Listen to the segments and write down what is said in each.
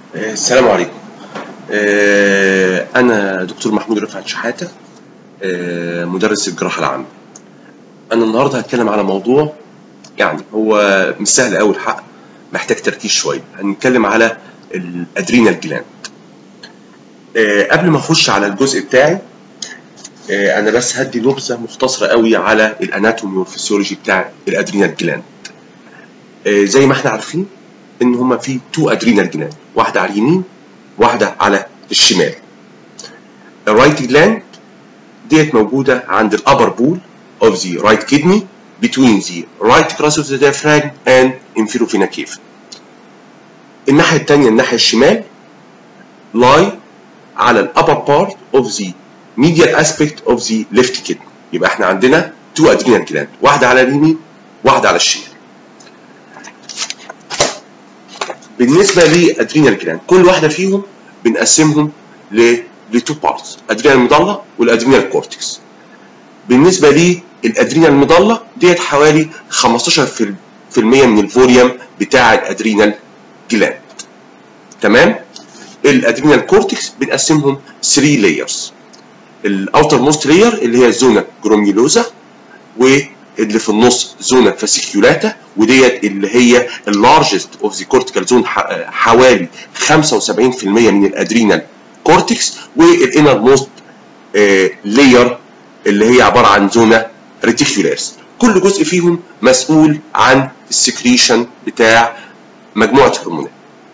السلام عليكم آه، أنا دكتور محمود رفعت شحاتة آه، مدرس الجراحة العامة أنا النهاردة هتكلم على موضوع يعني هو مش سهل أوي الحق محتاج تركيز شوية هنتكلم على الأدرينال جلاند آه، قبل ما أخش على الجزء بتاعي آه، أنا بس هدي نبذة مختصرة أوي على الأناتومي والفسيولوجي بتاع الأدرينال جلاند آه، زي ما احنا عارفين ان هما في تو ادرينال جلاند واحده على اليمين واحده على الشمال الرايت جلاند ديت موجوده عند الابر بول of the right kidney between the right cross of the diaphragm and inferior vena cava الناحيه الثانيه الناحيه الشمال lie على الابر part of the medial aspect of the left kidney يبقى احنا عندنا تو ادرينال جلاند واحده على اليمين واحده على الشمال بالنسبه لادرينال جلاند كل واحده فيهم بنقسمهم ل لتو بارتس ادرينال مضله والادرينال كورتكس بالنسبه للادرينال مضله ديت حوالي 15% من الفوليوم بتاع الادرينال جلاند تمام الادرينال كورتكس بنقسمهم 3 لايرز الاوتر موست لاير اللي هي الزونا جروميولوزا واللي في النص زونا فاسيكيولاتا وديت اللي هي اللارجست اوف ذا كورتيكال زون حوالي 75% من الادرينال كورتكس والانر موست لاير اللي هي عباره عن زونا ريتيكولارس كل جزء فيهم مسؤول عن السكريشن بتاع مجموعه هرمونات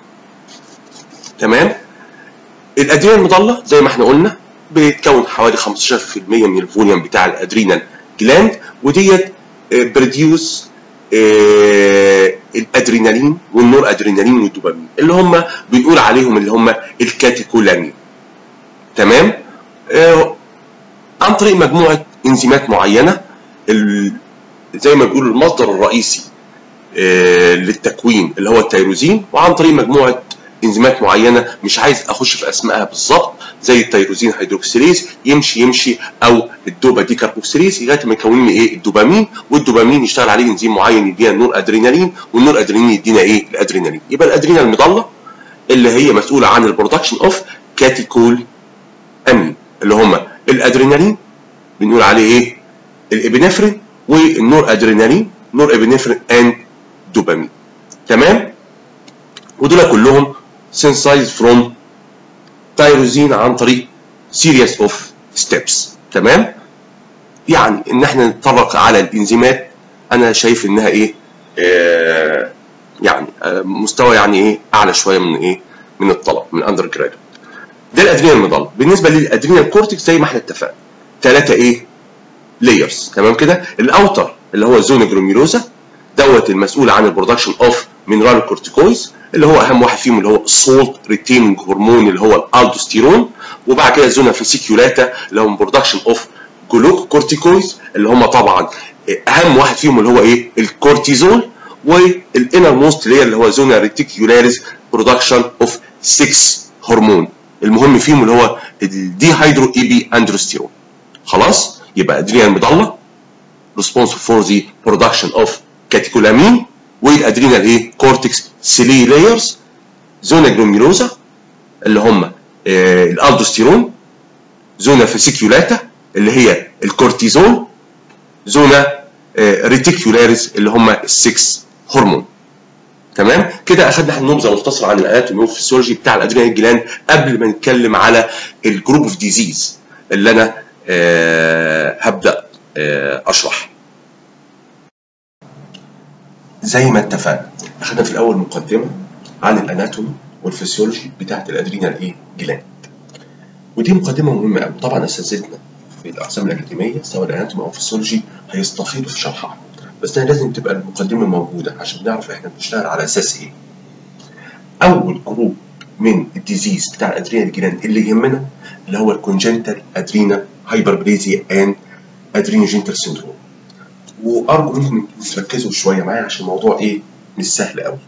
تمام الادرينال المضله زي ما احنا قلنا بتكون حوالي 15% من الفوليوم بتاع الادرينال جلاند وديت بروديوس الادرينالين والنور ادرينالين والدوبامين اللي هم بنقول عليهم اللي هم الكاتيكولامين تمام آه عن طريق مجموعه انزيمات معينه زي ما بيقولوا المصدر الرئيسي آه للتكوين اللي هو التيروزين وعن طريق مجموعه انزيمات معينه مش عايز اخش في اسمائها بالظبط زي التيروزين هيدروكسيليز يمشي يمشي او الدوبا دي كاربوكسيليز لغايه ما يكون لي ايه الدوبامين والدوبامين يشتغل عليه انزيم معين يدينا النور ادرينالين والنور ادرينالين يدينا ايه الادرينالين يبقى الادرينال المضله اللي هي مسؤوله عن البرودكشن اوف كاتيكول امين اللي هم الادرينالين بنقول عليه ايه الابنفرين والنور ادرينالين نور ابنفرين اند دوبامين تمام ودول كلهم synthesized from تايروزين عن طريق series of steps تمام يعني ان احنا نتطرق على الانزيمات انا شايف انها ايه آه يعني آه مستوى يعني ايه اعلى شويه من ايه من الطلب من اندر جرادويت ده الادرينال المضله بالنسبه للادرينال كورتكس زي ما احنا اتفقنا ثلاثه ايه لايرز تمام كده الاوتر اللي هو الزون جروميروزا دوت المسؤول عن البرودكشن اوف مينرال كورتيكويز اللي هو اهم واحد فيهم اللي هو السولت ريتيننج هرمون اللي هو الالدوستيرون وبعد كده الزونا فيسيكيولاتا اللي هو برودكشن اوف جلوك كورتيكويز اللي هم طبعا اهم واحد فيهم اللي هو ايه الكورتيزول والانر موست لاير اللي هو زونا ريتيكيولاريس برودكشن اوف 6 هرمون المهم فيهم اللي هو الديهيدرو اي بي اندروستيرون خلاص يبقى ادرينال مضله responsible for the production of catecholamine والادرينال ايه كورتكس 3 لايرز زونا جلوميروزا اللي هم آه الالدوستيرون زونا فيسيكيولاتا اللي هي الكورتيزول زونا آه ريتيكيولاريز اللي هم السكس هرمون تمام كده اخدنا نبذه مختصره عن الاناتومي والفسيولوجي بتاع الادرينال جلاند قبل ما نتكلم على الجروب اوف ديزيز اللي انا آه هبدا اشرح زي ما اتفقنا اخدنا في الاول مقدمه عن الاناتومي والفسيولوجي بتاعت الادرينال ايه جلاند ودي مقدمه مهمه قوي طبعا اساتذتنا في الاقسام الاكاديميه سواء الاناتومي او الفسيولوجي هيستفيضوا في شرحها بس انا لازم تبقى المقدمه موجوده عشان نعرف احنا بنشتغل على اساس ايه اول جروب من الديزيز بتاع الادرينال جلاند اللي يهمنا اللي هو الكونجنتال ادرينال هايبربليزيا اند ادرينوجينتال سيندروم وارجو منكم تركزوا شويه معايا عشان الموضوع ايه مش سهل قوي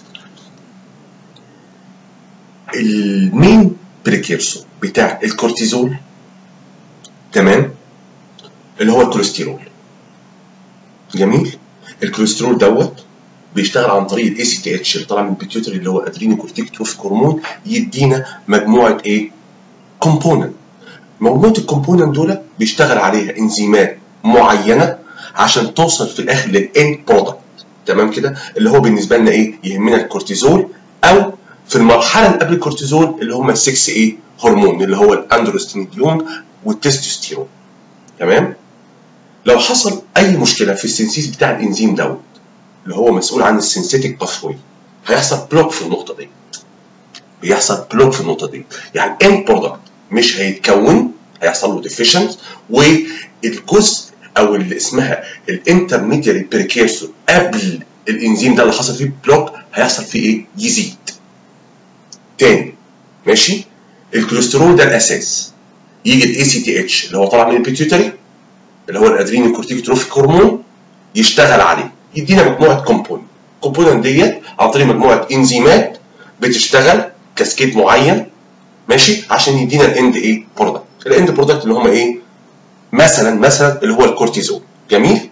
المين بريكيرسور بتاع الكورتيزول تمام اللي هو الكوليسترول جميل الكوليسترول دوت بيشتغل عن طريق الاي سي تي اتش اللي طالع من البيتيوتري اللي هو ادرينو كورتيك تروفيك هرمون يدينا مجموعه ايه؟ كومبوننت مجموعه الكومبوننت دول بيشتغل عليها انزيمات معينه عشان توصل في الاخر للاند برودكت تمام كده اللي هو بالنسبه لنا ايه يهمنا الكورتيزول او في المرحله اللي قبل الكورتيزول اللي هم ال 6 ايه هرمون اللي هو الاندروستينيديون والتستوستيرون تمام لو حصل اي مشكله في السنسيس بتاع الانزيم دوت اللي هو مسؤول عن السنسيتيك باثوي هيحصل بلوك في النقطه دي بيحصل بلوك في النقطه دي يعني اند برودكت مش هيتكون هيحصل له ديفيشنت والجزء او اللي اسمها الانترميديري بريكيرسور قبل الانزيم ده اللي حصل فيه بلوك هيحصل فيه ايه؟ يزيد. تاني ماشي؟ الكوليسترول ده الاساس. يجي الاي سي تي اتش اللي هو طالع من البيتيوتري اللي هو الادرينال كورتيكوتروفيك هرمون يشتغل عليه يدينا مجموعه كومبوننت. الكومبوننت ديت عن طريق مجموعه انزيمات بتشتغل كاسكيد معين ماشي عشان يدينا الاند ايه؟ برودكت. الاند برودكت اللي هم ايه؟ مثلا مثلا اللي هو الكورتيزون جميل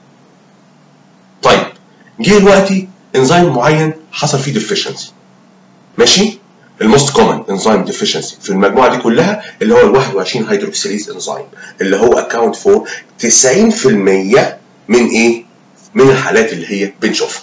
طيب جه دلوقتي انزيم معين حصل فيه ديفيشنسي ماشي الموست كومن انزيم ديفيشنسي في المجموعه دي كلها اللي هو ال 21 هيدروكسيليز انزيم اللي هو اكونت فور 90% من ايه من الحالات اللي هي بنشوفها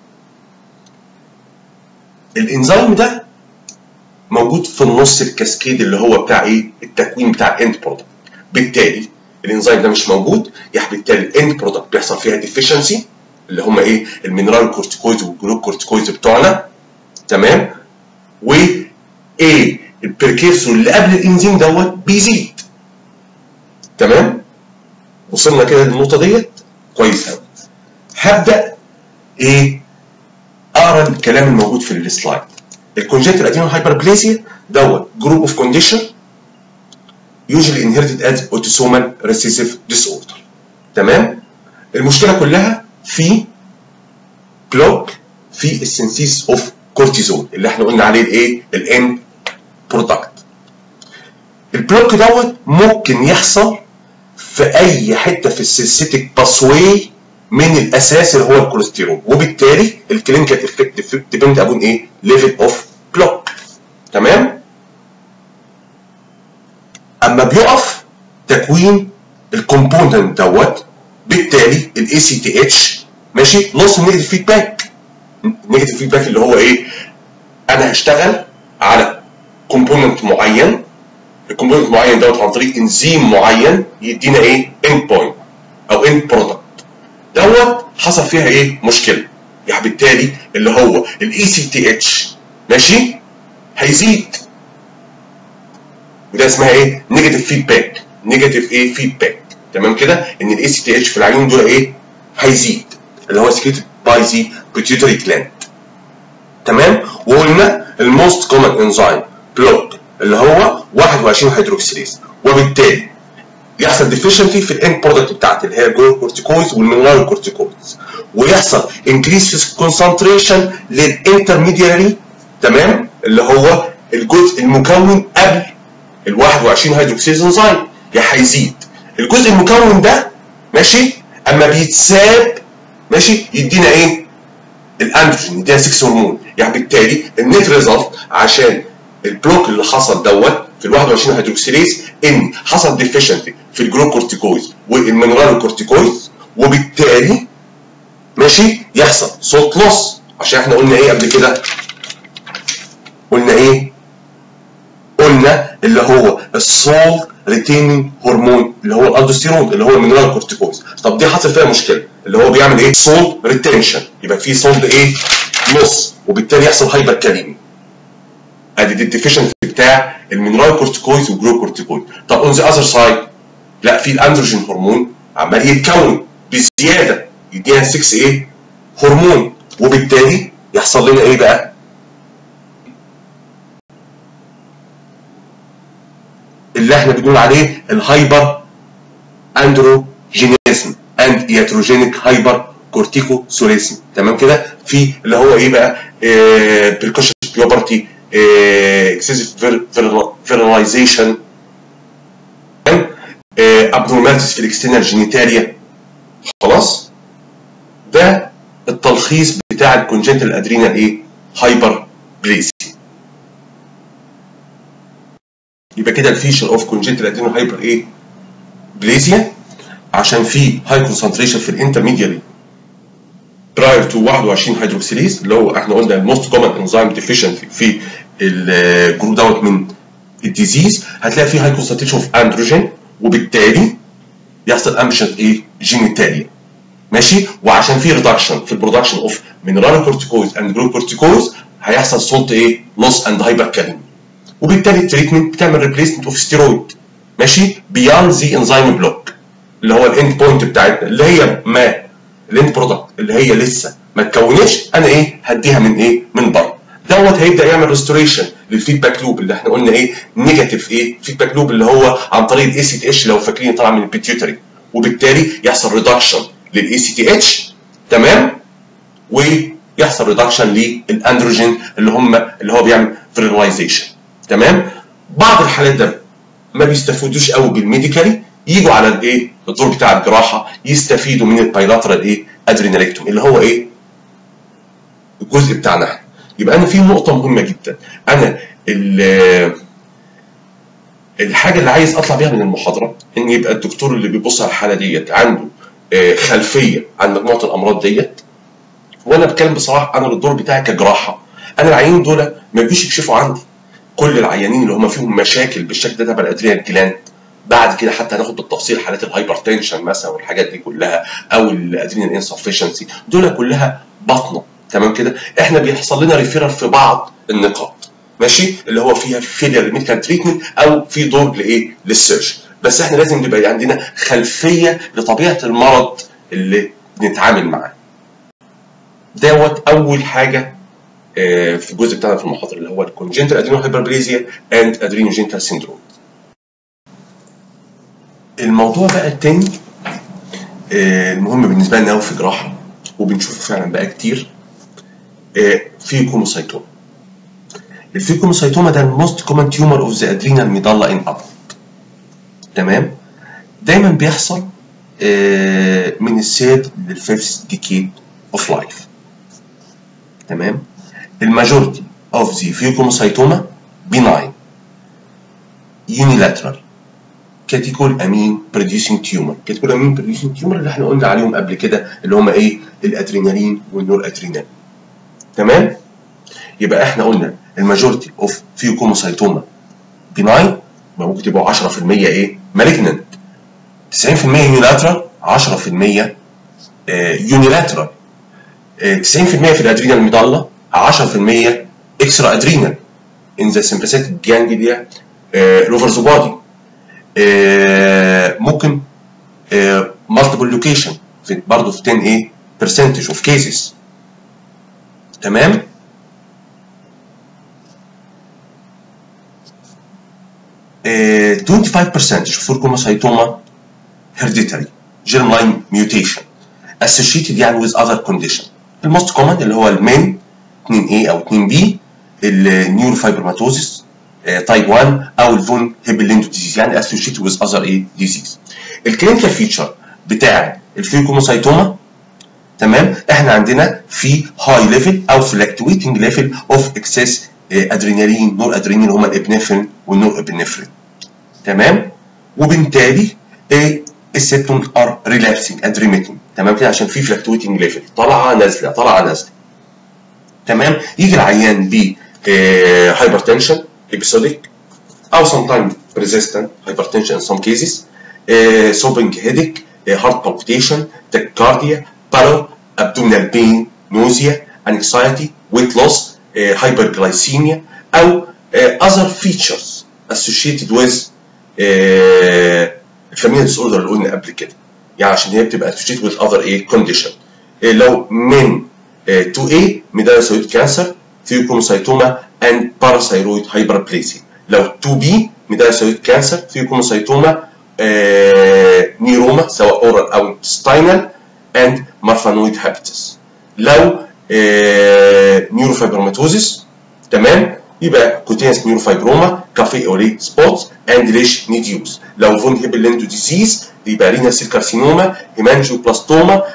الانزيم ده موجود في النص الكاسكيد اللي هو بتاع ايه التكوين بتاع الاند برودكت بالتالي الانزيم ده مش موجود يعني بالتالي الاند برودكت بيحصل فيها ديفيشنسي اللي هم ايه المينرال كورتيكويد والجلوكورتيكويد بتوعنا تمام و ايه البريكيرسور اللي قبل الانزيم دوت بيزيد تمام وصلنا كده للنقطه ديت كويس قوي هبدا ايه اقرا الكلام الموجود في السلايد الكونجنتال ادينو هايبربليزيا دوت جروب اوف كونديشن usually inherited as autosomal recessive disorder تمام المشكله كلها في بلوك في السنسيس اوف كورتيزون اللي احنا قلنا عليه الايه الان برودكت البلوك دوت ممكن يحصل في اي حته في السنسيتيك باسواي من الاساس اللي هو الكوليسترول وبالتالي الكلينيكال افكت ديبند ابون ايه ليفل اوف بلوك تمام اما بيقف تكوين الكومبوننت دوت بالتالي الاي سي تي اتش ماشي لوس نيجاتيف فيدباك نيجاتيف فيدباك اللي هو ايه انا هشتغل على كومبوننت معين الكومبوننت معين دوت عن طريق انزيم معين يدينا ايه اند بوينت او اند برودكت دوت حصل فيها ايه مشكله يعني بالتالي اللي هو الاي سي تي اتش ماشي هيزيد وده اسمها ايه نيجاتيف فيدباك نيجاتيف ايه فيدباك تمام كده ان الاي سي تي اتش في العيون دول ايه هيزيد اللي هو سكريتد باي ذا بيتيوتري جلاند تمام وقلنا الموست كومن انزيم بلوك اللي هو 21 هيدروكسيليز وبالتالي يحصل ديفيشنسي في الاند برودكت بتاعت اللي هي الجلوكورتيكويز والمينرال كورتيكويز ويحصل انكريس في الكونسنتريشن للانترميدياري تمام اللي هو الجزء المكون قبل ال 21 هيدروكسيز انزيم يا هيزيد الجزء المكون ده ماشي اما بيتساب ماشي يدينا ايه الاندروجين يدينا 6 هرمون يعني بالتالي النت ريزلت عشان البلوك اللي حصل دوت في ال 21 هيدروكسيليز ان حصل ديفيشنسي في الجلوكورتيكويز والمينرال كورتيكويز وبالتالي ماشي يحصل صوت لوس عشان احنا قلنا ايه قبل كده قلنا ايه قلنا اللي هو السول ريتيننج هرمون اللي هو الالدوستيرون اللي هو المينرال كورتيكويز طب دي حصل فيها مشكله اللي هو بيعمل ايه سول ريتنشن يبقى في سول ايه لوس وبالتالي يحصل هايبر كاليمي ادي دي الديفيشنسي بتاع المينرال كورتيكويز والجلوكورتيكويز طب اون ذا اذر سايد لا في الاندروجين هرمون عمال يتكون بزياده يدينا 6 ايه هرمون وبالتالي يحصل لنا ايه بقى اللي احنا بنقول عليه الهايبر اندروجينيزم اند ياتروجينيك هايبر كورتيكو سوليزم تمام كده في اللي هو ايه بقى بريكوشن بيوبرتي اكسسيف فيرلايزيشن ابنورماليتيز في الاكسترنال جينيتاليا خلاص ده التلخيص بتاع الكونجنتال ادرينال ايه هايبر بليسيا يبقى كده الفيشر اوف كونجنتال ادرينال هايبر ايه بليسيا عشان في هاي كونسنتريشن في الانترميدياري براير تو 21 هيدروكسيليز اللي هو احنا قلنا الموست كومن انزيم ديفيشنسي في الجروب دوت من الديزيز هتلاقي فيه هاي كونسنتريشن اوف اندروجين وبالتالي يحصل امبشن ايه جينيتاليا ماشي وعشان في ريدكشن في البرودكشن اوف مينرال كورتيكويز اند جلوكورتيكويز هيحصل سولت ايه لوس اند هايبر كاليمي وبالتالي التريتمنت بتعمل ريبليسمنت اوف ستيرويد ماشي بياند ذا انزيم بلوك اللي هو الاند بوينت بتاعتنا اللي هي ما الاند برودكت اللي هي لسه ما اتكونتش انا ايه هديها من ايه من بره دوت هيبدا يعمل ريستوريشن للفيدباك لوب اللي احنا قلنا ايه نيجاتيف ايه فيدباك لوب اللي هو عن طريق الاي سي تي اتش لو فاكرين طالع من البيتيوتري وبالتالي يحصل ريدكشن للاي سي تي اتش تمام ويحصل ريدكشن للاندروجين اللي هم اللي هو بيعمل فيرلايزيشن تمام بعض الحالات ده ما بيستفيدوش قوي بالميديكالي يجوا على الايه الدور بتاع الجراحه يستفيدوا من البايلاترال ايه ادرينالكتوم اللي هو ايه الجزء بتاعنا احنا يبقى انا في نقطه مهمه جدا انا الحاجه اللي عايز اطلع بيها من المحاضره ان يبقى الدكتور اللي بيبص على الحاله ديت عنده خلفيه عن مجموعه الامراض ديت وانا بتكلم بصراحه انا الدور بتاعي كجراحه انا العيانين دول ما بيجوش يكشفوا عندي كل العيانين اللي هم فيهم مشاكل بالشكل ده تبع الادرينال جلاند بعد كده حتى هناخد بالتفصيل حالات الهايبر تنشن مثلا والحاجات دي كلها او الادرينال انسفشنسي دول كلها بطنه تمام كده احنا بيحصل لنا ريفيرال في بعض النقاط ماشي اللي هو فيها فيلير ميديكال تريتمنت او في دور لايه للسيرش بس احنا لازم يبقى عندنا خلفيه لطبيعه المرض اللي بنتعامل معاه دوت اول حاجه في الجزء بتاعنا في المحاضره اللي هو الكونجنتال ادرينو هايبربليزيا اند ادرينوجينتال سيندروم الموضوع بقى التاني المهم بالنسبه لنا قوي في جراحه وبنشوفه فعلا بقى كتير فيكوموسايتوما الفيكوموسايتوما ده الموست كومن تيومر اوف ذا ادرينال ميدالا ان اب تمام دايما بيحصل من السيد للفيفث ديكيد اوف لايف تمام الماجورتي اوف ذا فيكوموسايتوما بيناين يونيلاترال كاتيكول امين بروديوسينج تيومر كاتيكول امين بروديوسينج تيومر اللي احنا قلنا عليهم قبل كده اللي هم ايه الادرينالين والنور ادرينال تمام يبقى احنا قلنا الماجورتي اوف فيوكوموسايتوما بيناين ممكن تبقوا 10% ايه مالجننت 90% يونيلاترال 10% يونيلاترال 90% في الادرينال ميدالا 10% اكسترا ادرينال ان ذا سمباثيك جانجليا روفرز بودي ممكن مالتيبل لوكيشن في برضه في 10 ايه برسنتج اوف كيسز تمام uh, 25% فوركوموسايتوما hereditary germline mutation associated يعني with other condition الموست كومن اللي هو المين 2A او 2B النيوروفايبرماتوزيس تايب 1 او الفون هيبليندو ديزيز يعني associated with other ايه ديزيز الكلينيكال فيتشر بتاع الفيوكوموسايتوما تمام احنا عندنا في هاي ليفل او فلكتويتنج ليفل اوف اكسس ادرينالين نور ادرينالين هما الابنفرين والنور ابنفرين تمام وبالتالي ايه السيبتوم ار ريلابسنج اند ريميتنج تمام كده عشان في فلكتويتنج ليفل طالعه نازله طالعه نازله تمام يجي العيان ب هايبرتنشن episodic او sometimes resistant hypertension in some cases uh, sobbing headache uh, heart palpitation tachycardia pallor abdominal pain nausea anxiety weight loss uh, hyperglycemia او uh, other features associated with الفاميليا ديس اوردر اللي قلنا قبل كده يعني عشان هي بتبقى associated with other ايه condition uh, لو من uh, 2A ميدالوسايت كانسر ثيوكروموسايتوما and parasithoid hyperplasia لو 2B ميدالوسايت كانسر ثيوكروموسايتوما نيروما سواء اورال او انتستينال and مارفانويد هابيتس لو نيوروفايبروماتوزيس تمام يبقى كوتينس نيوروفايبروما كافي اوري سبوتس اند ليش نيديوز لو فون هيبلندو ديزيز يبقى رينا سيل كارسينوما هيمانجيوبلاستوما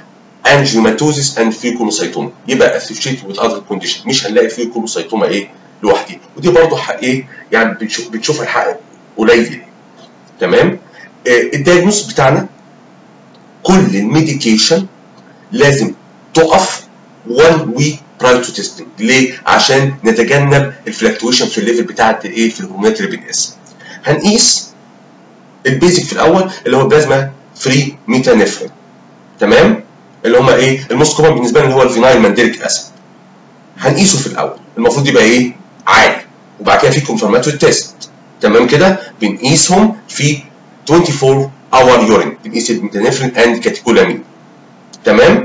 انجيوماتوزيس اند فيوكوموسايتوما يبقى اسوشيتد وذ اذر كونديشن مش هنلاقي فيوكوموسايتوما ايه لوحدي ودي برضه حق ايه يعني بنشوف بنشوف الحق قليل تمام آه الدايجنوس بتاعنا كل الميديكيشن لازم تقف 1 ويك براير تو تيستنج ليه؟ عشان نتجنب الفلكتويشن في الليفل بتاعت ايه في الهرمونات اللي بنقيسها هنقيس البيزك في الاول اللي هو بلازما فري ميتانيفرين تمام اللي هم ايه الموست كومن بالنسبه لنا اللي هو الفينايل مانديليك اسيد هنقيسه في الاول المفروض يبقى ايه عالي وبعد كده في كونفرماتوري تيست تمام كده بنقيسهم في 24 اور يورين بنقيس الميتانيفرين اند كاتيكولامين تمام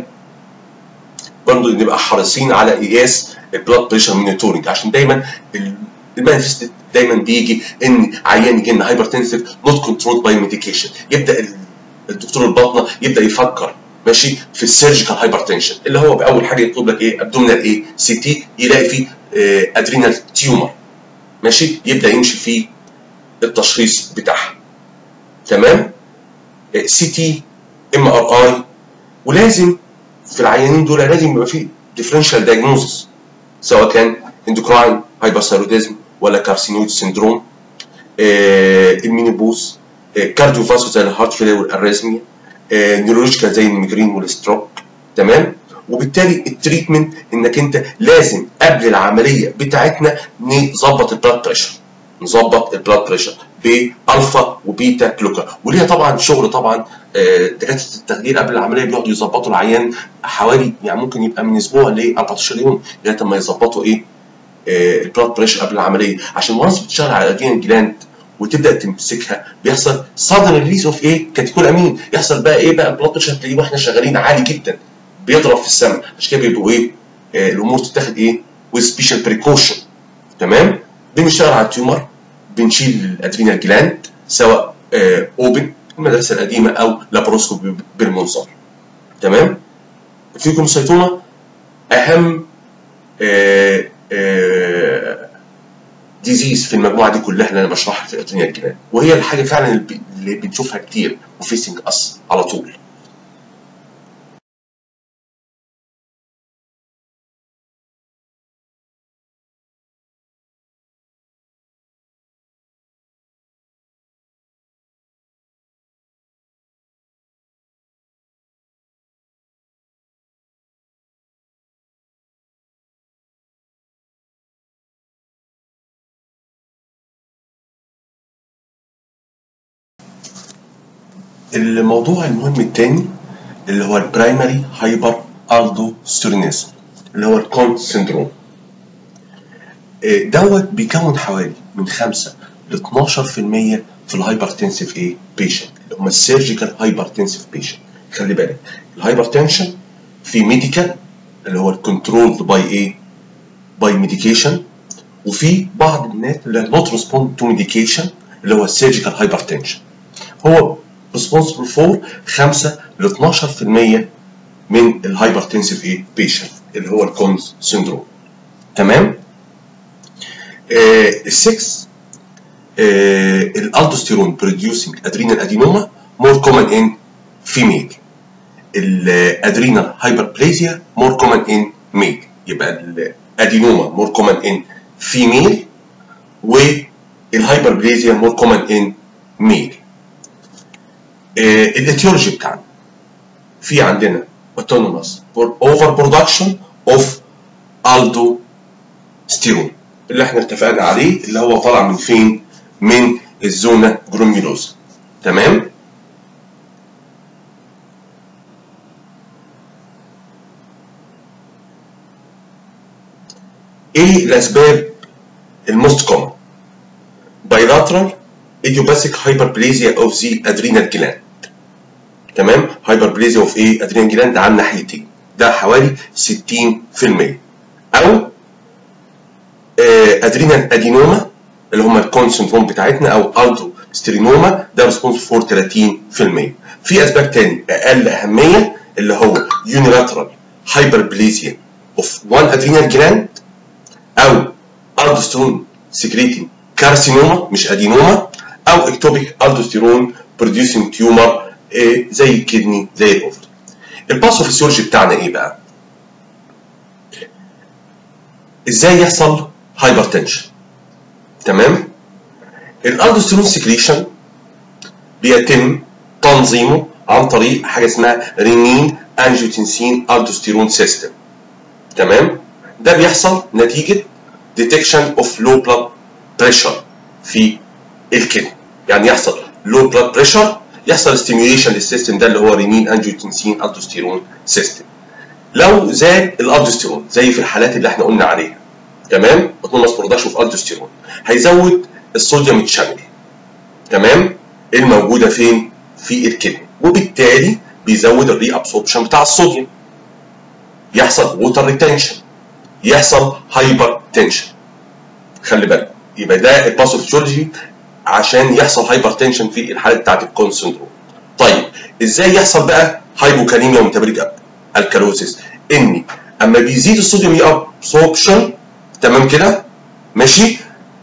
برضه نبقى حريصين على قياس البلاد بريشر مونيتورنج عشان دايما المانيفست دايما بيجي ان عيان يجي لنا هايبرتنسيف نوت كنترول باي ميديكيشن يبدا الدكتور الباطنه يبدا يفكر ماشي في السيرجيكال هايبرتنشن اللي هو باول حاجه يطلب لك ايه ابدومينال ايه سي تي يلاقي فيه آه ادرينال تيومر ماشي يبدا يمشي في التشخيص بتاعها تمام سي تي ام ار اي ولازم في العيانين دول لازم يبقى في ديفرنشال دايجنوزس سواء كان اندوكراين هايبرثايروديزم ولا كارسينويد سيندروم آه المينيبوس آه كارديو فاسكو زي الهارت فيلير والاريزميا آه نيورولوجيكال زي الميجرين والستروك تمام وبالتالي التريتمنت انك انت لازم قبل العمليه بتاعتنا نظبط البلاد بريشر نظبط البلاد بريشر بالفا وبيتا بلوكر وليها طبعا شغل طبعا دكاتره التخدير قبل العمليه بيقعدوا يظبطوا العيان حوالي يعني ممكن يبقى من اسبوع ل 14 يوم لغايه ما يظبطوا ايه البلاد بريشر قبل العمليه عشان وانس بتشتغل على الادرينال جلاند وتبدا تمسكها بيحصل صدر ريليز اوف ايه كاتيكول امين يحصل بقى ايه بقى البلاد بريشر تلاقيه واحنا شغالين عالي جدا بيضرب في السماء عشان كده بيبقوا ايه آه الامور تتاخد ايه with special precaution تمام بنشتغل على التيومر بنشيل الادرينال جلاند سواء آه اوبن المدرسه القديمه او لابروسكوبي بالمنظار تمام الفيكوموسايتوما اهم آه آه ديزيز في المجموعه دي كلها اللي انا بشرحها في الادرينال جلاند وهي الحاجه فعلا اللي بنشوفها كتير وفيسنج اس على طول الموضوع المهم الثاني اللي هو البرايمري هايبر الدوستيرونيزم اللي هو الكون سيندروم دوت بيكون حوالي من 5 ل 12% في الهايبرتنسيف ايه بيشنت اللي هم السيرجيكال هايبرتنسيف بيشنت خلي بالك الهايبرتنشن في ميديكال اللي هو الكنترول باي ايه باي ميديكيشن وفي بعض الناس اللي نوت ريسبوند تو ميديكيشن اللي هو السيرجيكال هايبرتنشن هو responsible for 5 ل 12% من الهايبرتنسيف ايه بيشنت اللي هو الكونز سيندروم تمام آه السكس آه الالدوستيرون بروديوسينج ادرينال ادينوما مور كومن ان فيميل الادرينال هايبربليزيا مور كومن ان ميل يبقى الادينوما مور كومن ان فيميل والهايبربليزيا مور كومن ان ميل الاتيولوجي بتاعنا في عندنا autonomous over production of aldosterone اللي احنا اتفقنا عليه اللي هو طالع من فين؟ من الزونا جروميلوزا تمام؟ ايه الاسباب الموست كومن؟ bilateral idiopathic hyperplasia of the adrenal gland تمام هايبربليزيا اوف ايه ادرينال جلاند على الناحيتين ده حوالي 60% او ادرينال ادينوما اللي هم الكون سندروم بتاعتنا او الدو سترينوما ده ريسبونس فور 30% في اسباب تاني اقل اهميه اللي هو يونيلاترال هايبربليزيا اوف وان ادرينال جلاند او الدوسترون سكريتين كارسينوما مش ادينوما او اكتوبيك الدوستيرون بروديوسينج تيومر زي الكدني زي الاوفر الباثوفيسيولوجي بتاعنا ايه بقى ازاي يحصل هايبرتنشن تمام الالدوستيرون سكريشن بيتم تنظيمه عن طريق حاجه اسمها رينين انجيوتنسين الدوستيرون سيستم تمام ده بيحصل نتيجه ديتكشن اوف لو بلاد بريشر في الكلى يعني يحصل لو بلاد بريشر يحصل ستيميوليشن للسيستم ده اللي هو رينين انجيوتنسين الدوستيرون سيستم لو زاد الالدوستيرون زي في الحالات اللي احنا قلنا عليها تمام اوتونوماس برودكشن اوف الدوستيرون هيزود الصوديوم تشانل تمام الموجوده فين في الكلى وبالتالي بيزود الري ابسوربشن بتاع الصوديوم يحصل ووتر ريتنشن يحصل هايبر تنشن خلي بالك يبقى ده الباثوفيسيولوجي عشان يحصل هايبر تنشن في الحالات بتاعت الكون سندروم طيب ازاي يحصل بقى هايبوكاليميا وميتابوليك الكالوزيس ان اما بيزيد الصوديوم ري ابسوربشن تمام كده ماشي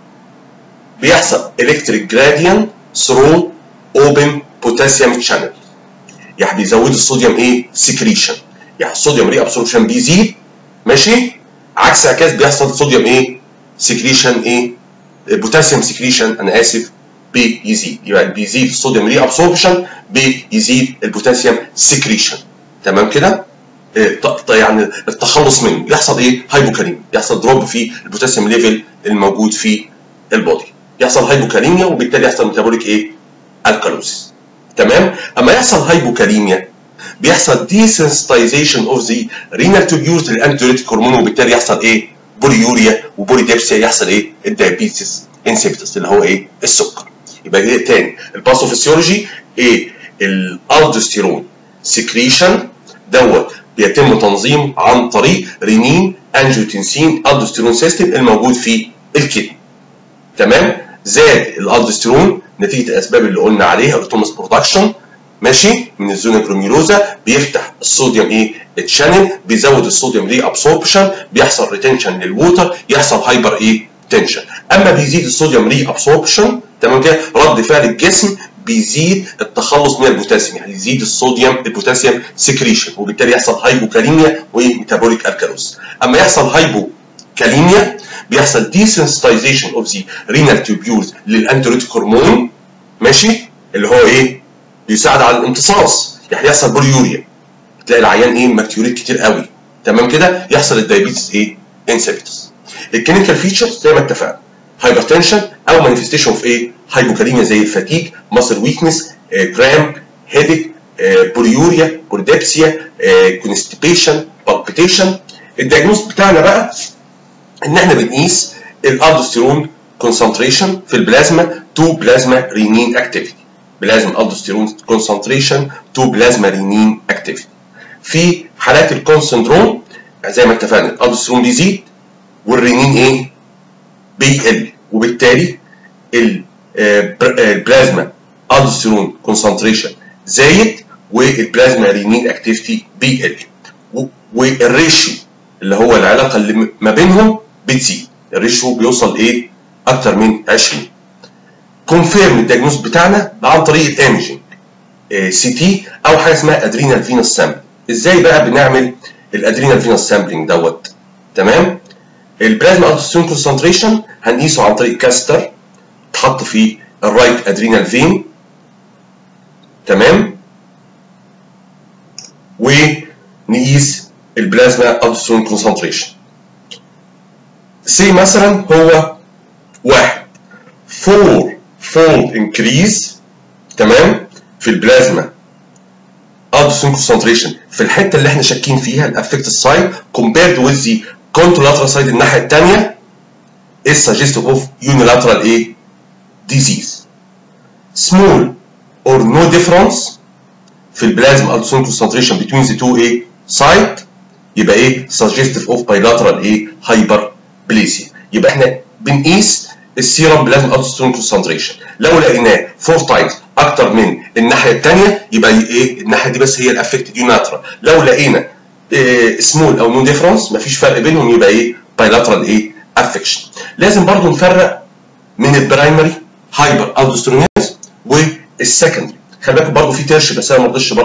بيحصل الكتريك جراديان ثرو اوبن بوتاسيوم شانل يعني بيزود الصوديوم ايه سكريشن يعني الصوديوم ري ابسوربشن بيزيد ماشي عكس عكاس بيحصل صوديوم ايه سكريشن ايه بوتاسيوم سكريشن انا اسف بيزيد يبقى يعني بيزيد الصوديوم ري ابسوربشن بيزيد البوتاسيوم سكريشن تمام كده إيه يعني التخلص منه يحصل ايه هايبوكاليميا يحصل دروب في البوتاسيوم ليفل الموجود في البودي يحصل هايبوكاليميا وبالتالي يحصل ميتابوليك ايه الكالوسيس تمام اما يحصل هايبوكاليميا بيحصل desensitization اوف ذا رينال تيوبيولز للانتيوريتيك هرمون وبالتالي يحصل ايه بوليوريا وبوليديبسيا يحصل ايه الدايابيتس انسيبتس اللي هو ايه السكر يبقى ايه تاني الباثوفيسيولوجي ايه الالدوستيرون سكريشن دوت بيتم تنظيم عن طريق رينين انجيوتنسين الدوستيرون سيستم الموجود في الكدني تمام زاد الالدوستيرون نتيجه الاسباب اللي قلنا عليها التوماس برودكشن ماشي من الزون جلوميروزا بيفتح الصوديوم ايه الشانل بيزود الصوديوم ري ابسوربشن بيحصل ريتنشن للووتر يحصل هايبر ايه تنشن اما بيزيد الصوديوم ري ابسوربشن تمام كده رد فعل الجسم بيزيد التخلص من البوتاسيوم يعني يزيد الصوديوم البوتاسيوم سكريشن وبالتالي يحصل هايبوكاليميا وميتابوليك الكالوز اما يحصل هايبوكاليميا بيحصل desensitization of the renal tubules للانتيوريتيك هرمون ماشي اللي هو ايه بيساعد على الامتصاص يعني يحصل بوليوريا تلاقي العيان ايه مكتيوريت كتير قوي تمام كده يحصل الدايابيتس ايه انسيبيتس الكلينيكال فيتشرز زي ما اتفقنا هايبرتنشن او مانيفستيشن اوف ايه هايبوكاليميا زي الفاتيج ماسل ويكنس كرام هيديك بوليوريا بوليديبسيا كونستيبيشن بالبيتيشن الدياجنوز بتاعنا بقى ان احنا بنقيس الالدوستيرون كونسنتريشن في البلازما تو بلازما رينين اكتيفيتي بلازما الدوستيرون كونسنتريشن تو بلازما رينين اكتيفيتي في حالات الكون سندروم زي ما اتفقنا الالدوستيرون بيزيد والرينين ايه بيقل وبالتالي البلازما الدوستيرون كونسنتريشن زايد والبلازما رينين اكتيفيتي بيقل والريشيو اللي هو العلاقه اللي ما بينهم بتزيد الريشيو بيوصل ايه اكتر من 20 كونفيرم الدياجنوز بتاعنا عن طريق الايمجنج سي تي او حاجه اسمها ادرينال فينوس سامبل ازاي بقى بنعمل الادرينال فينوس سامبلنج دوت تمام البلازما الدوستيرون كونسنتريشن هنقيسه عن طريق كاستر تحط في الرايت ادرينال فين تمام ونقيس البلازما الدوستيرون كونسنتريشن سي مثلا هو واحد 4 فولد انكريز تمام في البلازما الدوستيرون كونسنتريشن في الحته اللي احنا شاكين فيها الافكت سايد كومبيرد وذ ذا كونترولاترال سايد الناحيه الثانيه is suggestive of unilateral ايه disease small or no difference في البلازما الدوستيرون كونسنتريشن between the two ايه side يبقى ايه suggestive of bilateral ايه hyperplasia يبقى احنا بنقيس السيرم بلازما الدوستيرون كونسنتريشن لو لقيناه 4 تايمز اكتر من الناحيه الثانيه يبقى ايه الناحيه دي بس هي الافكتد يوناترال لو لقينا إيه سمول او نو ديفرنس مفيش فرق بينهم يبقى ايه بايلاترال ايه افكشن لازم برضو نفرق من البرايمري هايبر الدوستيرونيز والسكندري خلي بالك برضو في ترش بس انا ما رضيتش برضو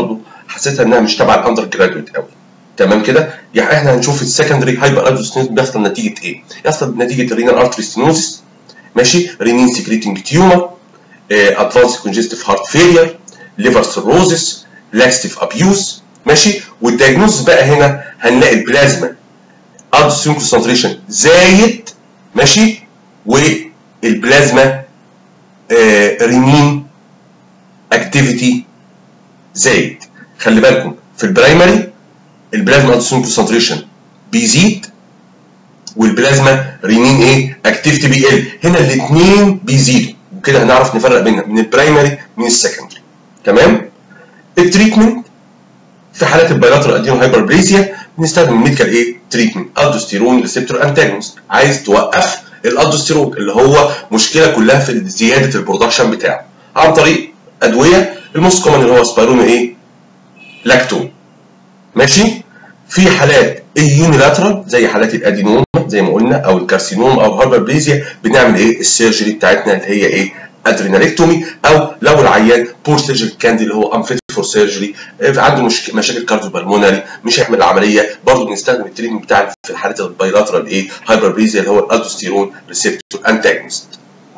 حسيتها انها مش تبع الاندر جرادويت قوي تمام كده يعني احنا هنشوف السكندري هايبر الدوستينوز بيحصل نتيجه ايه يحصل نتيجه رينال ارتري ستينوزس ماشي رينين سكريتنج تيومر ادفانس كونجستيف هارت فيلير ليفر سيروزس لاكستيف ابيوز ماشي والدايجنوز بقى هنا هنلاقي البلازما الدوستيرون كونسنتريشن زايد ماشي والبلازما آه رينين اكتيفيتي زايد خلي بالكم في البرايمري البلازما الدوستيرون كونسنتريشن بيزيد والبلازما رينين ايه اكتيفيتي بيقل هنا الاثنين بيزيدوا وكده هنعرف نفرق بينها من البرايمري من السكندري تمام التريتمنت في حالات البايلاترال ادينو هايبربليزيا بنستخدم ميديكال ايه تريتمنت الدوستيرون ريسبتور انتاجونست عايز توقف الالدوستيرون اللي هو مشكله كلها في زياده البرودكشن بتاعه عن طريق ادويه الموست كومن اللي هو سبايرون ايه لاكتون ماشي في حالات اليونيلاترال زي حالات الادينوما زي ما قلنا او الكارسينوم او الهايبربليزيا بنعمل ايه السيرجري بتاعتنا اللي هي ايه ادرينالكتومي او لو العيان بور سيرجري كاندي اللي هو انفيت فور سيرجري عنده مشك... مشاكل كارديو بالمونري مش هيعمل العمليه برضه بنستخدم التريتمنت بتاع في الحالات البايلاترال ايه هايبربليزيا اللي هو الالدوستيرون ريسبتور انتاجونست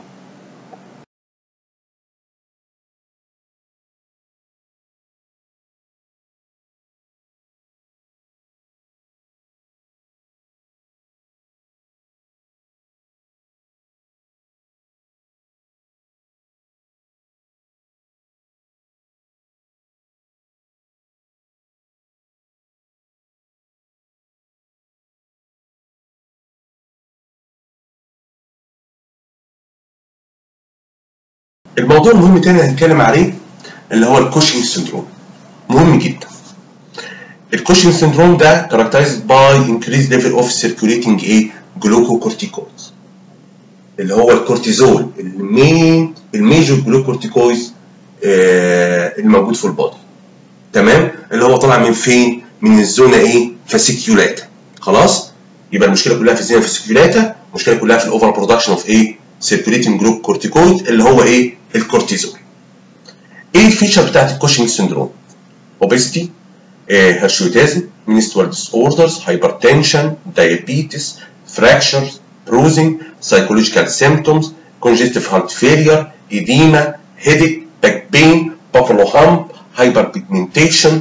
الموضوع المهم تاني هنتكلم عليه اللي هو الكوشنج سندروم مهم جدا الكوشنج سندروم ده characterized by increased level of circulating ايه glucocorticoids اللي هو الكورتيزول المين الميجور جلوكورتيكويز آه الموجود في البادي تمام اللي هو طالع من فين من الزونه ايه فاسيكيولاتا خلاص يبقى المشكله كلها في الزونه فاسيكيولاتا المشكله كلها في الاوفر برودكشن اوف ايه سيركوليتنج جروب كورتيكويد اللي هو ايه الكورتيزول ايه الفيتشر بتاعت الكوشنج سندروم اوبيستي هيرشوتازم menstrual disorders hypertension diabetes fractures bruising psychological symptoms congestive heart failure edema headache back pain buffalo hump hyperpigmentation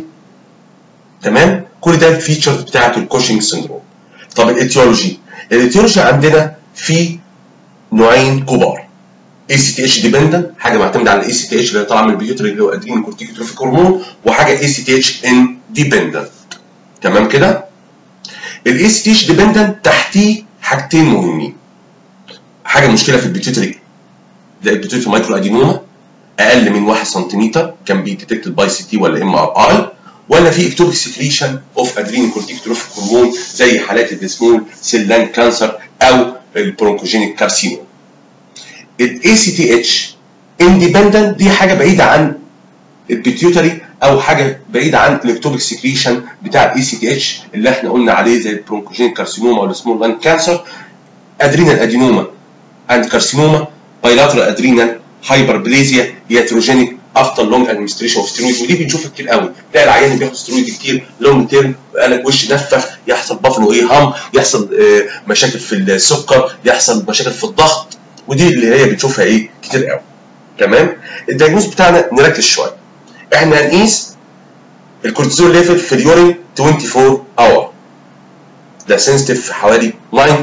تمام كل ده الفيتشرز بتاعت الكوشنج سندروم طب الاتيولوجي الاتيولوجي عندنا في نوعين كبار اي سي تي اتش ديبندنت حاجه معتمده على الاي سي تي اتش اللي طالعه من البيوتري اللي هو ادرينال كورتيكوتروفيك هرمون وحاجه اي سي تي اتش ان ديبندنت تمام كده الاي سي تي اتش ديبندنت تحتيه حاجتين مهمين حاجه مشكله في البيوتري زي البيوتري مايكرو ادينوما اقل من 1 سم كان بي ديتكتد باي سي تي ولا ام ار اي ولا في اكتوبيك سكريشن اوف ادرينال كورتيكوتروفيك هرمون زي حالات السمول سيل لان كانسر او البرونكوجينيك كارسينوم الاي سي تي اتش اندبندنت دي حاجه بعيده عن البيتيوتري او حاجه بعيده عن الاكتوبيك سكريشن بتاع الاي سي تي اتش اللي احنا قلنا عليه زي البرونكوجينيك كارسينوما او السمول لان كانسر ادرينال ادينوما اند كارسينوما بايلاترال ادرينال هايبربليزيا ياتروجينيك افتر لونج ادمنستريشن اوف ستيرويد ودي بنشوفها كتير قوي تلاقي العيان اللي بياخد ستيرويد كتير لونج تيرم قالك وش نفخ يحصل بافلو ايه هام يحصل آه مشاكل في السكر يحصل مشاكل في الضغط ودي اللي هي بنشوفها ايه كتير قوي تمام الدايجنوز بتاعنا نركز شويه احنا هنقيس الكورتيزول ليفل في اليورين 24 اور ده سنسيتيف في حوالي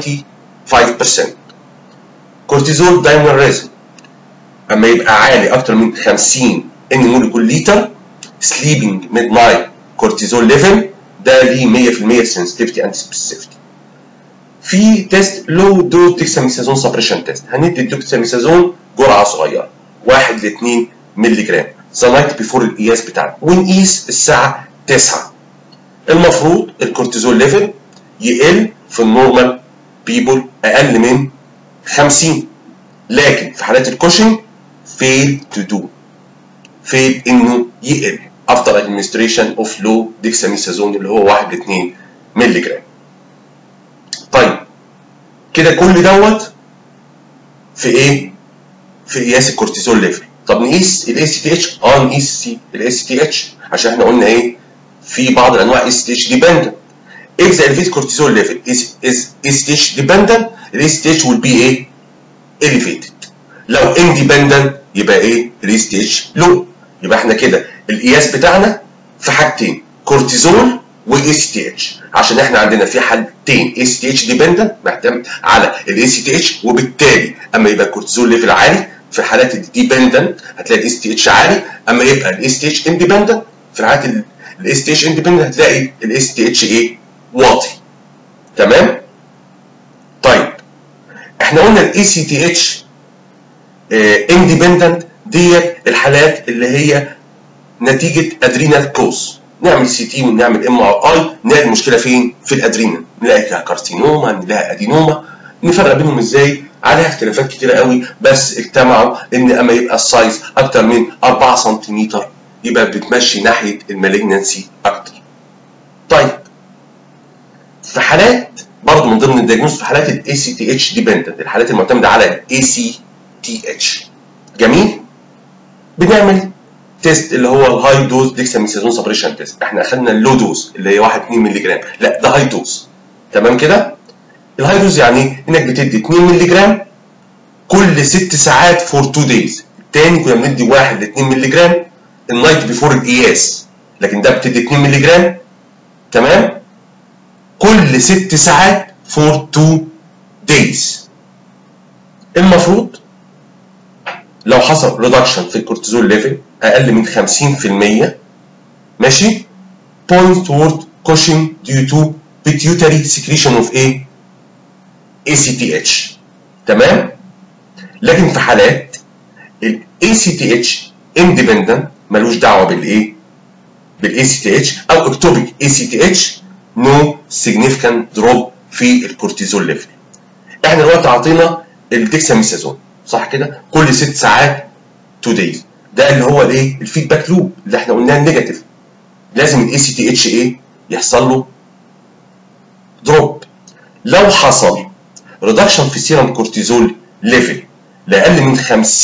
95% كورتيزول دايموريزم اما يبقى عالي اكتر من 50 ان مولكول لتر سليبنج ميد نايت كورتيزول ليفل ده ليه 100% سنسيتيفيتي اند سبيسيفيتي في تيست لو دوز ديكساميثازون سبريشن تيست هندي الديكساميثازون جرعه صغيره 1 ل 2 مللي جرام ذا نايت بيفور القياس بتاعنا ونقيس الساعه 9 المفروض الكورتيزول ليفل يقل في النورمال بيبول اقل من 50 لكن في حالات الكوشنج فيل تو دو فيل انه يقل after administration of low dexamethasone اللي هو 1 ل 2 مللي جرام طيب كده كل دوت في ايه؟ في قياس الكورتيزول ليفل طب نقيس الاي سي تي اتش اه نقيس الاي سي تي اتش عشان احنا قلنا ايه في بعض الانواع اي سي تي اتش ديبندنت if the elevated cortisol level is is ACTH dependent ال ACTH will be ايه elevated لو independent يبقى ايه ال ACTH low يبقى احنا كده القياس بتاعنا في حاجتين كورتيزول و ACTH عشان احنا عندنا في حالتين ACTH dependent معتمد على ال ACTH وبالتالي اما يبقى الكورتيزول ليفل عالي في حالات الديبندنت هتلاقي ال ACTH عالي اما يبقى ال ACTH independent في الحالات ال ACTH independent هتلاقي ال ACTH ايه واطي تمام طيب احنا قلنا الاي سي تي اتش اندبندنت ديت الحالات اللي هي نتيجه ادرينال كوز نعمل سي تي ونعمل ام ار اي نلاقي المشكله فين في الادرينال نلاقي فيها كارسينوما نلاقي ادينوما نفرق بينهم ازاي عليها اختلافات كتيره قوي بس اجتمعوا ان اما يبقى السايز اكتر من 4 سم يبقى بتمشي ناحيه المالجنسي اكتر طيب في حالات برضه من ضمن الدياجنوز في حالات الاي سي تي اتش ديبندنت الحالات المعتمده على الاي سي تي اتش جميل بنعمل تيست اللي هو الهاي دوز ديكساميثازون سبريشن تيست احنا اخذنا اللو دوز اللي هي 1 2 مللي جرام لا ده هاي دوز تمام كده الهاي دوز يعني انك بتدي 2 مللي جرام كل 6 ساعات فور 2 دايز التاني كنا بندي 1 ل 2 مللي جرام النايت بيفور القياس لكن ده بتدي 2 مللي جرام تمام كل ست ساعات فور تو دايز المفروض لو حصل ريدكشن في الكورتيزول ليفل اقل من 50% ماشي point toward caution due to pituitary secretion of a ACTH تمام لكن في حالات ال ACTH independent ملوش دعوه بالايه بالاي سي تي اتش او اكتوبيك اي سي تي اتش نو سيجنيفيكانت دروب في الكورتيزول ليفل احنا دلوقتي عطينا الديكساميثازون صح كده كل ست ساعات 2 دايز ده اللي هو الايه الفيدباك لوب اللي احنا قلناه النيجاتيف لازم الاي سي تي اتش ايه يحصل له دروب لو حصل ريدكشن في سيرم كورتيزول ليفل لاقل من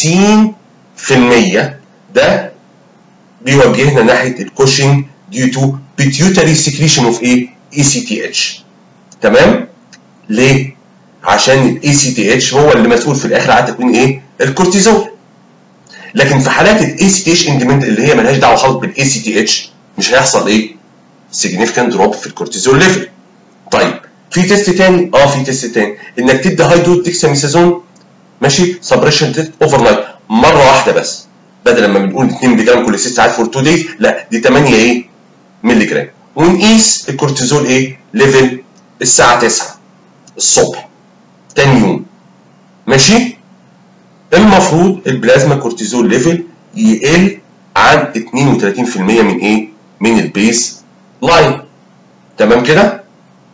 50% ده بيوجهنا ناحيه الكوشنج due to pituitary secretion of ايه ECTH تمام ليه عشان الاي سي تي اتش هو اللي مسؤول في الاخر عن تكوين ايه الكورتيزول لكن في حالات الاي سي تي اتش اندمنت اللي هي ملهاش دعوه خالص بالاي سي تي اتش مش هيحصل ايه significant دروب في الكورتيزول ليفل طيب في تيست تاني اه في تيست تاني انك تدي هاي دوز ديكساميثازون ماشي سبريشن تيست اوفر نايت مره واحده بس بدل ما بنقول 2 مللي جرام كل 6 ساعات فور 2 دايز لا دي 8 ايه مللي جرام ونقيس الكورتيزول ايه ليفل الساعه 9 الصبح تاني يوم ماشي المفروض البلازما كورتيزول ليفل يقل عن 32% من ايه من البيس لاين تمام كده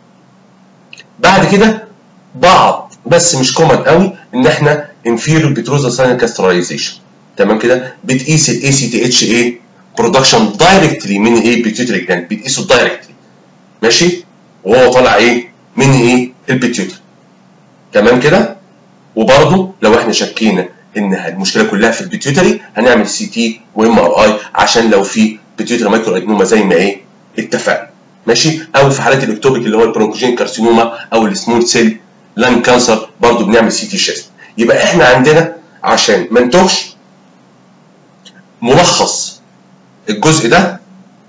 بعد كده بعض بس مش كومن قوي ان احنا انفيريور بتروزا ساين كاسترايزيشن تمام كده بتقيس الاي سي تي اتش ايه برودكشن دايركتلي من ايه بيتيوتري جلاند بتقيسه دايركتلي ماشي وهو طالع ايه من ايه البيتيوتري تمام كده وبرده لو احنا شكينا ان المشكله كلها في البيتيوتري هنعمل سي تي وام ار اي عشان لو في بيتيوتري مايكرو ادنوما زي ما ايه اتفقنا ماشي او في حالات الاكتوبيك اللي هو البرونكوجين كارسينوما او السمول سيل لان كانسر برضه بنعمل سي تي شيست يبقى احنا عندنا عشان ما نتوهش ملخص الجزء ده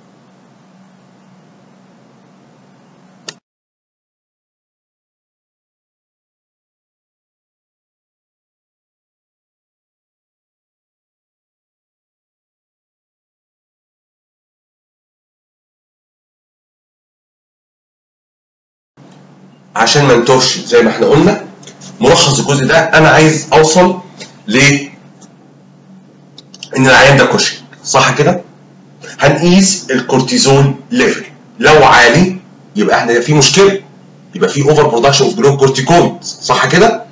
عشان ما نتوهش زي ما احنا قلنا ملخص الجزء ده انا عايز اوصل ل ان العيان ده كشك صح كده؟ هنقيس الكورتيزول ليفل لو عالي يبقى احنا في مشكله يبقى في اوفر برودكشن اوف جلوكورتيكويد صح كده؟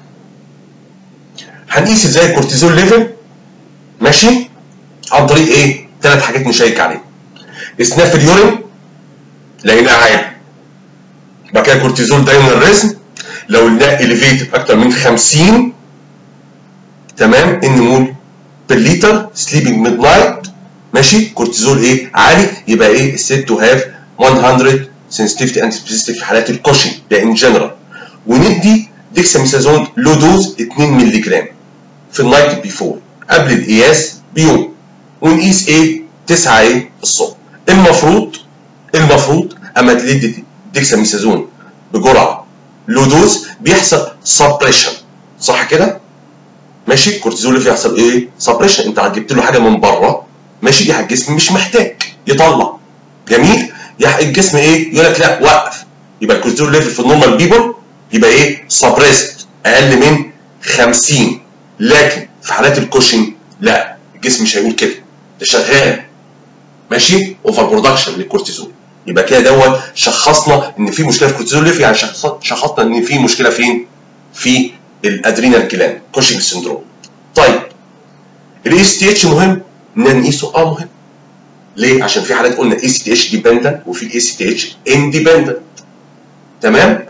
هنقيس ازاي الكورتيزول ليفل ماشي؟ عن طريق ايه؟ ثلاث حاجات نشيك عليهم قسناه في اليورين لقيناه عالي بعد كده كورتيزول دايما الرسم لو لقاه اليفيتد اكتر من 50 تمام ان مول بالليتر سليبنج ميد نايت ماشي كورتيزول ايه عالي يبقى ايه الست تو هاف 100 سنسيتيفيتي اند سبيسيفيك في حالات الكوشن ده ان جنرال وندي ديكساميثازون لو دوز 2 مللي جرام في النايت بيفور قبل القياس بيوم ونقيس ايه 9 ايه الصبح المفروض المفروض اما تدي ديكساميثازون بجرعه لو دوز بيحصل سبريشن صح كده ماشي الكورتيزول اللي بيحصل ايه سبريشن انت جبت له حاجه من بره ماشي يا الجسم مش محتاج يطلع جميل يا الجسم ايه يقول لك لا وقف يبقى الكورتيزول ليفل في النورمال بيبل يبقى ايه سبريست اقل من 50 لكن في حالات الكوشن لا الجسم مش هيقول كده ده شغال ماشي اوفر برودكشن للكورتيزول يبقى كده دوت شخصنا ان في مشكله في الكورتيزول ليفل يعني شخصنا ان في مشكله فين؟ في الادرينال جلاند كوشنج سندروم طيب الاي اس تي اتش مهم ان نقيسه اه مهم ليه؟ عشان في حالات قلنا اي سي تي اتش ديبندنت وفي اي سي تي اتش اندبندنت تمام؟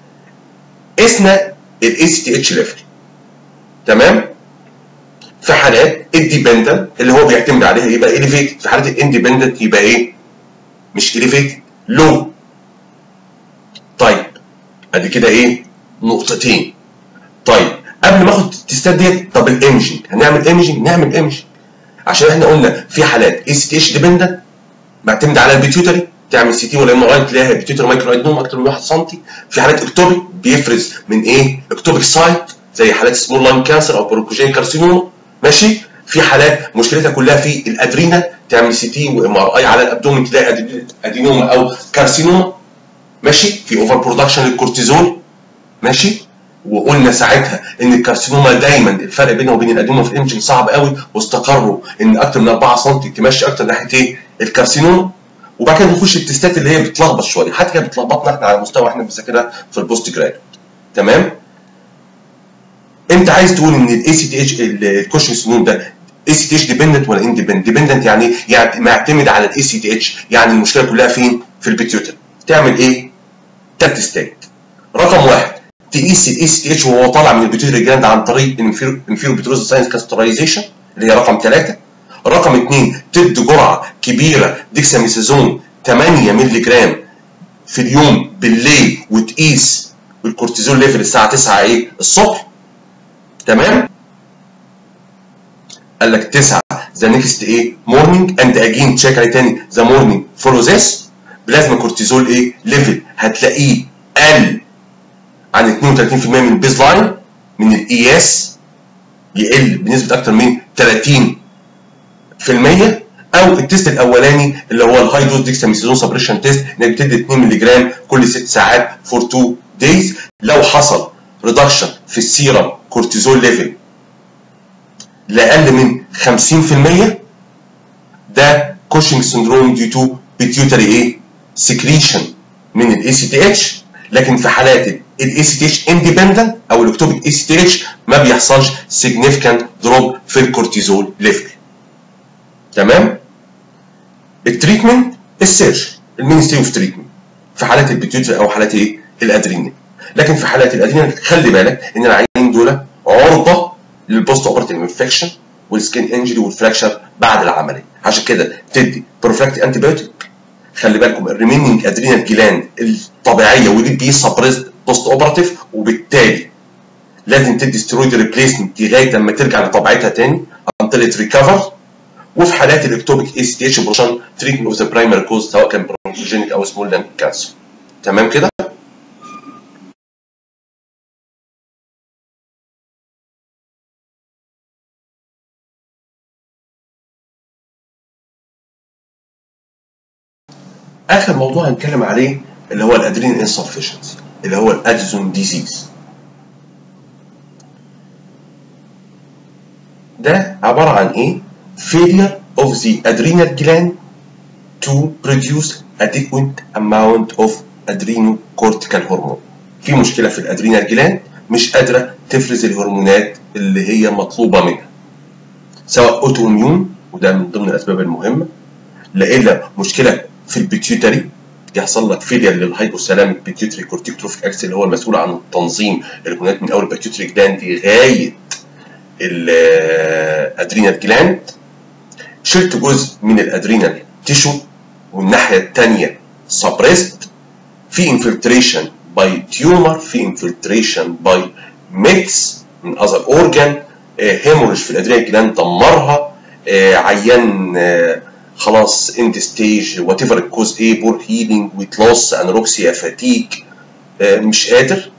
قسنا الاي سي تي اتش ليفل تمام؟ في حالات الديبندنت اللي هو بيعتمد عليها يبقى اليفيتد في حالات الاندبندنت يبقى ايه؟ مش اليفيتد لو طيب ادي كده ايه؟ نقطتين طيب قبل ما اخد التستات ديت طب الايمجنج هنعمل ايمجنج نعمل ايمجنج عشان احنا قلنا في حالات اي سي تي اتش ديبندنت معتمد على البيتيوتري تعمل سي تي ولا ام ار تلاقيها بيتيوتري مايكرو ادنوم اكتر من 1 سم في حالات اكتوبيك بيفرز من ايه اكتوبيك سايت زي حالات سمول لاين كانسر او بروكوجين كارسينوما ماشي في حالات مشكلتها كلها في الادرينا تعمل سي تي وام ار اي على الابدومين تلاقي ادينوما او كارسينوما ماشي في اوفر برودكشن للكورتيزول ماشي وقلنا ساعتها ان الكارسينوما دايما الفرق بينه وبين الادينوما في الايمجنج صعب قوي واستقروا ان اكتر من 4 سم تمشي اكتر ناحيه ايه الكارسينوما وبعد كده نخش التستات اللي هي بتلخبط شويه حتى كانت بتلخبطنا احنا على مستوى احنا بنذاكرها في البوست جراد تمام انت عايز تقول ان الاي سي تي اتش الكوشن سنون ده اي سي تي اتش ديبندنت ولا اندبندنت ديبندنت يعني يعني معتمد على الاي سي تي اتش يعني المشكله كلها فين في البيتيوتر تعمل ايه ثلاث تستات رقم واحد تقيس الاي سي تي اتش وهو طالع من البيتيوتري جلاند عن طريق الانفيرو بتروز ساينس كاسترايزيشن اللي هي رقم ثلاثه رقم اثنين تدي جرعه كبيره ديكساميثازون 8 مللي جرام في اليوم بالليل وتقيس الكورتيزول ليفل الساعه 9 ايه الصبح تمام قال لك 9 ذا نيكست ايه مورنينج اند اجين تشيك عليه تاني ذا مورنينج فولو ذس بلازما كورتيزول ايه ليفل هتلاقيه قل عن 32% من البيز لاين من القياس يقل بنسبه اكتر من 30% او التيست الاولاني اللي هو الهاي دوز ديكساميثازون سبريشن تيست انك بتدي 2 مللي جرام كل 6 ساعات فور 2 دايز لو حصل ريدكشن في السيرم كورتيزول ليفل لاقل من 50% ده كوشنج سندروم ديو تو بيتيوتري ايه سكريشن من الاي سي تي اتش لكن في حالات الاي سي تي اتش اندبندنت او الاكتوبيك اي سي تي اتش ما بيحصلش significant دروب في الكورتيزول ليفل تمام التريتمنت السيرش المينستري اوف تريتمنت في حالات البيتيوتري او حالات ايه الادرينال لكن في حالات الادرينال خلي بالك ان العيانين دول عرضه للبوست اوبرتيف انفكشن والسكين انجري والفراكشر بعد العمليه عشان كده تدي بروفلاكتيك انتي بايوتيك خلي بالكم الريميننج ادرينال جلاند الطبيعيه ودي بي سبريست بوست اوبرتيف وبالتالي لازم تدي ستيرويد ريبليسمنت لغايه لما ترجع لطبيعتها تاني until it ريكفر وفي حالات الاكتوبيك اي سي تي اتش بروشن تريتمنت اوف ذا برايمري كوز سواء كان برونكوجينيك او سمول لانج كانسر تمام كده؟ اخر موضوع هنتكلم عليه اللي هو الادرين انسفشنسي اللي هو الاديسون ديزيز ده عباره عن ايه failure of the adrenal gland to produce adequate amount of adrenocortical hormone في مشكله في الادرينال جلاند مش قادره تفرز الهرمونات اللي هي مطلوبه منها سواء اوتو اميون وده من ضمن الاسباب المهمه لا الا مشكله في البيتيوتري يحصل لك فيلير للهايبوثالاميك بيتيوتري كورتيكتروفيك اكس اللي هو المسؤول عن تنظيم الهرمونات من اول البيتيوتري جلاند لغايه الادرينال جلاند شلت جزء من الادرينال تيشو والناحيه الثانيه سبريست في انفلتريشن باي تيومر في انفلتريشن باي ميكس من اذر اورجان هيموريج في الادرينال جلاند دمرها آه، عيان آه، خلاص اند ستيج وات ايفر الكوز ايه بور هيلينج ويت لوس انوركسيا فاتيج مش قادر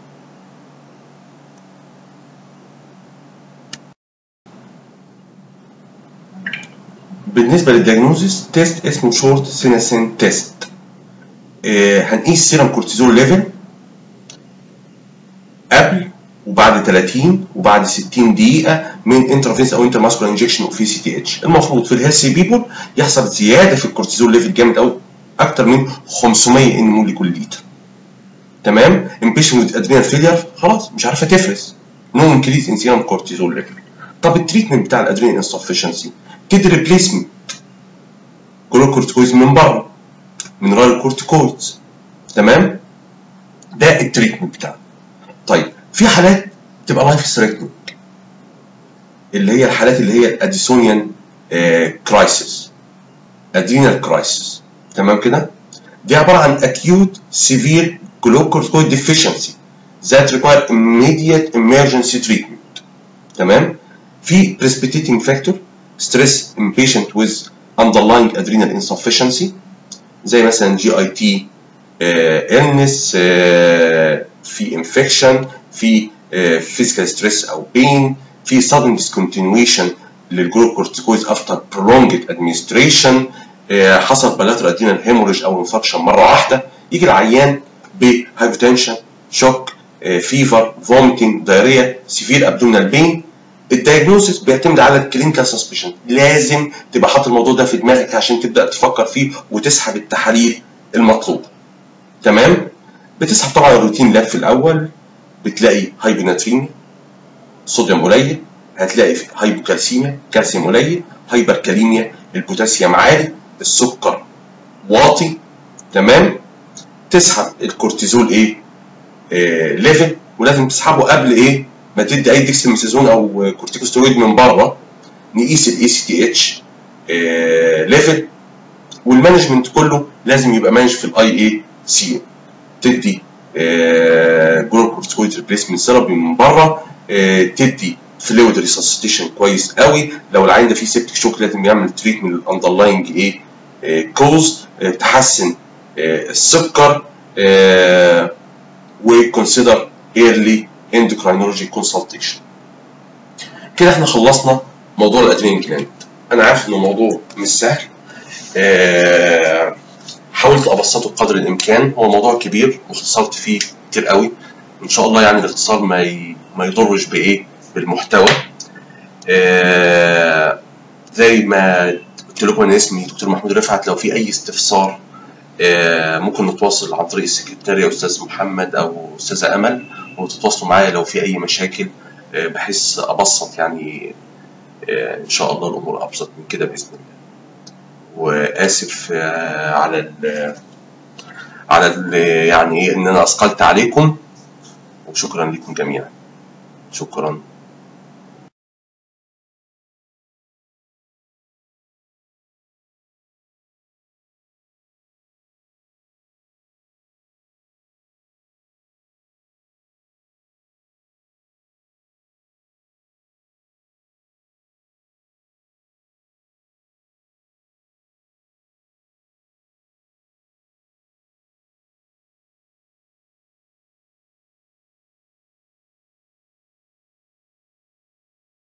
بالنسبه للدياجنوزيس تيست اسمه شورت سيناسين تيست هنقيس سيرم كورتيزول ليفل قبل وبعد 30 وبعد 60 دقيقه من انترافينس او انترماسكولار انجكشن اوف سي تي اتش المفروض في الهيلثي بيبول يحصل زياده في الكورتيزول ليفل جامد قوي اكتر من 500 ان مول لكل لتر تمام امبيشن وذ ادرينال فيلير خلاص مش عارفه تفرز نو انكريز ان سيرم كورتيزول ليفل طب التريتمنت بتاع الادرينال انسفشنسي تدي ريبليسمنت جلوكورتيكويز من بره مينرال كورتيكويدز تمام ده التريتمنت بتاعه طيب في حالات تبقى لايف ثريتنينج اللي هي الحالات اللي هي الاديسونيان كرايسيس ادرينال كرايسيس تمام كده دي عباره عن acute severe glucocorticoid deficiency that require immediate emergency treatment تمام في precipitating factor stress in patient with underlying adrenal insufficiency زي مثلا جي اي تي illness آه، في infection في physical stress او pain في sudden discontinuation للجلوكورتيكويز after prolonged administration آه، حصل bilateral adrenal hemorrhage او infection مره واحده يجي العيان بهايبوتنشن شوك فيفر فوميتنج دايريا سيفير ابدومينال بين الدايجنوستس بيعتمد على الكلينيكال سسبشن لازم تبقى حاطط الموضوع ده في دماغك عشان تبدا تفكر فيه وتسحب التحاليل المطلوبه تمام بتسحب طبعا الروتين لاب في الاول بتلاقي هايبوناتريميا صوديوم قليل هتلاقي في هايبوكالسيميا كالسيوم قليل هايبركاليميا البوتاسيوم عالي السكر واطي تمام تسحب الكورتيزول ايه آه ليفل ولازم تسحبه قبل ايه ما تدي اي ديكساميثازون او كورتيكوستيرويد من بره نقيس الاي سي تي اتش ليفل والمانجمنت كله لازم يبقى مانج في الاي اي سي تدي جلوكورتيكويد ريبليسمنت ثيرابي من بره آه، تدي فلويد ريسسيتيشن كويس قوي لو العين ده فيه سيبتك شوك لازم يعمل تريتمنت للاندرلاينج ايه كوز تحسن آه، السكر وكونسيدر ايرلي اندوكراينولوجي كونسلتيشن كده احنا خلصنا موضوع الادرينال جلاند انا عارف انه موضوع مش سهل آه، حاولت ابسطه قدر الامكان هو موضوع كبير واختصرت فيه كتير قوي ان شاء الله يعني الاختصار ما ي... ما يضرش بايه بالمحتوى آه، زي ما قلت لكم انا اسمي دكتور محمود رفعت لو في اي استفسار آه، ممكن نتواصل عن طريق السكرتارية استاذ محمد او استاذه امل وتتواصلوا معايا لو في اي مشاكل آه، بحيث ابسط يعني آه، ان شاء الله الامور ابسط من كده باذن الله واسف آه، على ال على ال يعني ايه ان انا اثقلت عليكم وشكرا لكم جميعا شكرا